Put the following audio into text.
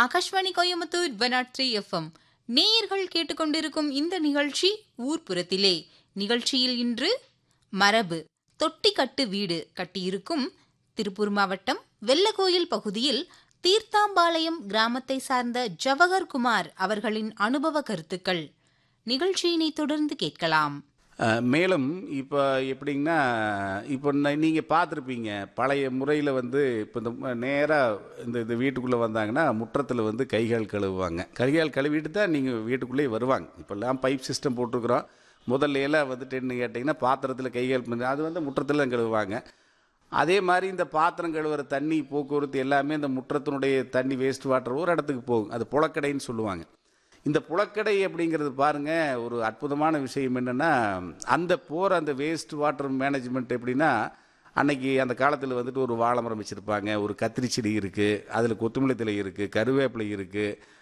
Akashvani Coimbatore one three FM நேயர்கள் கேட்டுக்கொண்டிருக்கும் இந்த நிகழ்ச்சி ஊர்ப்புறத்திலே நிகழ்ச்சியில் இன்று மரபு தொட்டிக்கட்டு வீடு கட்டியிருக்கும் திருப்பூர் மாவட்டம் வெள்ளகோயில் பகுதியில் தீர்த்தாம்பாளையம் கிராமத்தை சார்ந்த ஜவஹர் குமார் அவர்களின் அனுபவ கருத்துக்கள் நிகழ்ச்சியினை தொடர்ந்து கேட்கலாம் அஹ், மேலும் இப்போ எப்படிங்கன்னா இப்போ நீங்கள் பார்த்துருப்பீங்க பழைய முறையில் வந்து இப்போ இந்த நேராக இந்த இந்த வீட்டுக்குள்ளே வந்தாங்கன்னா முற்றத்தில் வந்து கைகால் கழுவுவாங்க கைகால் கழுவிட்டு தான் நீங்கள் வீட்டுக்குள்ளேயே வருவாங்க இப்போல்லாம் பைப் சிஸ்டம் போட்டிருக்கிறோம் முதல்ல எல்லாம் வந்துட்டு என்ன கேட்டிங்கன்னா பாத்திரத்தில் கைகால் பண்ணி அது வந்து முற்றத்தில் தான் கழுவுவாங்க அதே மாதிரி இந்த பாத்திரம் கழுவுற தண்ணி போக்குவரத்து எல்லாமே இந்த முற்றத்தினுடைய தண்ணி வேஸ்ட் வாட்டர் ஒரு இடத்துக்கு போகும் அது புழக்கடைன்னு சொல்லுவாங்க இந்த புழக்கடை அப்படிங்கிறது பாருங்க ஒரு அற்புதமான விஷயம் என்னென்னா அந்த போகிற அந்த வேஸ்ட் வாட்டர் மேனேஜ்மெண்ட் எப்படின்னா அன்னைக்கு அந்த காலத்தில் வந்துட்டு ஒரு வாழை மரம் வச்சுருப்பாங்க ஒரு கத்திரி செடி இருக்குது அதில் கொத்தமல்லி தழை இருக்குது கருவேப்பிலை இருக்குது